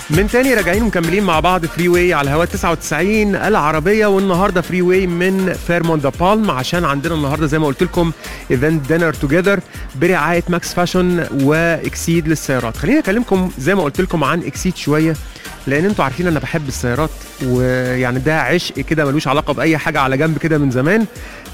من تاني راجعين ومكملين مع بعض فري واي على هواء 99 العربيه والنهارده فري واي من فيرمون دا بالم عشان عندنا النهارده زي ما قلت لكم ايفنت دينر توجذر برعايه ماكس فاشن واكسيد للسيارات خليني اكلمكم زي ما قلت لكم عن اكسيد شويه لان انتوا عارفين انا بحب السيارات ويعني ده عشق كده ملوش علاقه باي حاجه على جنب كده من زمان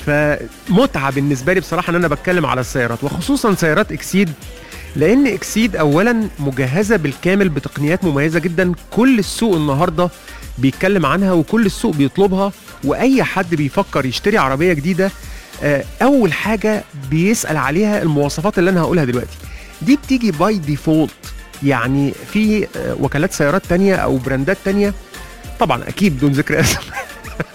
فمتعه بالنسبه لي بصراحه ان انا بتكلم على السيارات وخصوصا سيارات اكسيد لان اكسيد اولا مجهزه بالكامل بتقنيات مميزه جدا كل السوق النهارده بيتكلم عنها وكل السوق بيطلبها واي حد بيفكر يشتري عربيه جديده آه، اول حاجه بيسال عليها المواصفات اللي انا هقولها دلوقتي دي بتيجي باي ديفولت يعني في آه، وكالات سيارات تانية او براندات تانية طبعا اكيد بدون ذكر اسماء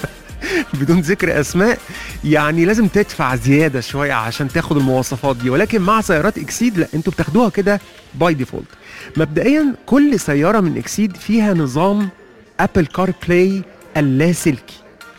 بدون ذكر اسماء يعني لازم تدفع زياده شويه عشان تاخد المواصفات دي ولكن مع سيارات اكسيد لا انتوا بتاخدوها كده باي ديفولت مبدئيا كل سياره من اكسيد فيها نظام ابل كار بلاي اللاسلكي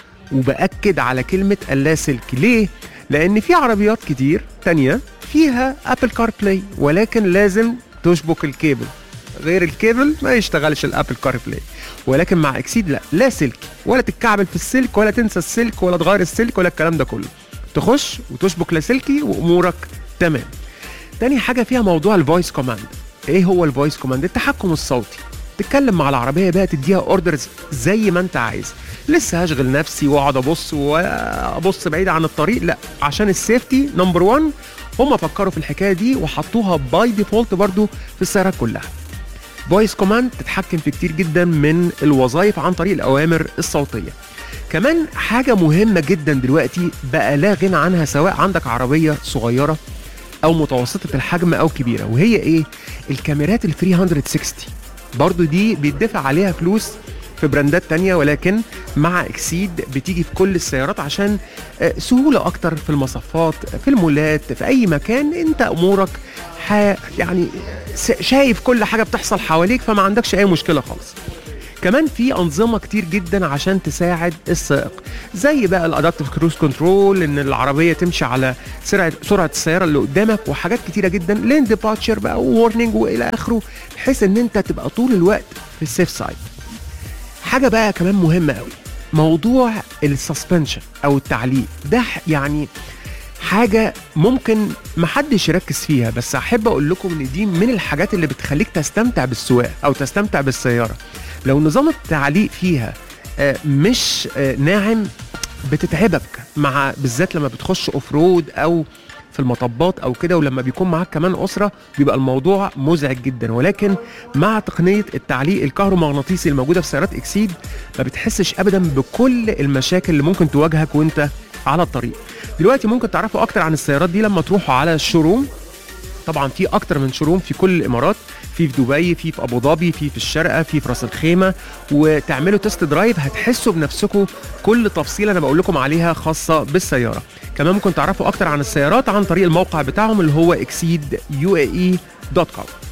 وباكد على كلمه اللاسلكي ليه لان في عربيات كتير تانية فيها ابل كار بلاي ولكن لازم تشبك الكيبل غير الكيبل ما يشتغلش الابل كار بلاي ولكن مع اكسيد لا لا سلك ولا تتكعبل في السلك ولا تنسى السلك ولا تغير السلك ولا الكلام ده كله تخش وتشبك لاسلكي وامورك تمام تاني حاجه فيها موضوع الفويس كوماند ايه هو الفويس كوماند التحكم الصوتي تتكلم مع العربيه بقى تديها اوردرز زي ما انت عايز لسه هشغل نفسي واقعد ابص وابص بعيد عن الطريق لا عشان السيفتي نمبر 1 هم فكروا في الحكايه دي وحطوها باي ديفولت برضو في السيارات كلها فويس كوماند تتحكم في كتير جدا من الوظائف عن طريق الاوامر الصوتيه كمان حاجه مهمه جدا دلوقتي بقى لا غنى عنها سواء عندك عربيه صغيره او متوسطه الحجم او كبيره وهي ايه الكاميرات ال 360 برضو دي بيدفع عليها فلوس في براندات تانية ولكن مع اكسيد بتيجي في كل السيارات عشان آه، سهولة اكتر في المصفات في المولات في اي مكان انت امورك ح... يعني س- شايف كل حاجة بتحصل حواليك فما عندكش اي مشكلة خالص كمان في انظمه كتير جدا عشان تساعد السائق زي بقى الادابتيف كروز كنترول ان العربيه تمشي على سرعه سرعه السياره اللي قدامك وحاجات كتيره جدا لين ديباتشر بقى وورنينج والى اخره بحيث ان انت تبقى طول الوقت في السيف سايد حاجه بقى كمان مهمه قوي موضوع السسبنشن او التعليق ده ح- يعني حاجة ممكن محدش يركز فيها بس أحب أقول لكم إن دي من الحاجات اللي بتخليك تستمتع بالسواقة أو تستمتع بالسيارة لو نظام التعليق فيها آه، مش آه، ناعم بتتعبك مع بالذات لما بتخش اوف رود او في المطبات او كده ولما بيكون معاك كمان اسره بيبقى الموضوع مزعج جدا ولكن مع تقنيه التعليق الكهرومغناطيسي الموجوده في سيارات اكسيد ما بتحسش ابدا بكل المشاكل اللي ممكن تواجهك وانت على الطريق دلوقتي ممكن تعرفوا اكتر عن السيارات دي لما تروحوا على الشوروم طبعا في اكتر من شوروم في كل الامارات في في دبي في في ابو ظبي في في الشارقه في في راس الخيمه وتعملوا تيست درايف هتحسوا بنفسكم كل تفصيله انا بقول لكم عليها خاصه بالسياره كمان ممكن تعرفوا اكتر عن السيارات عن طريق الموقع بتاعهم اللي هو exceed UAE.com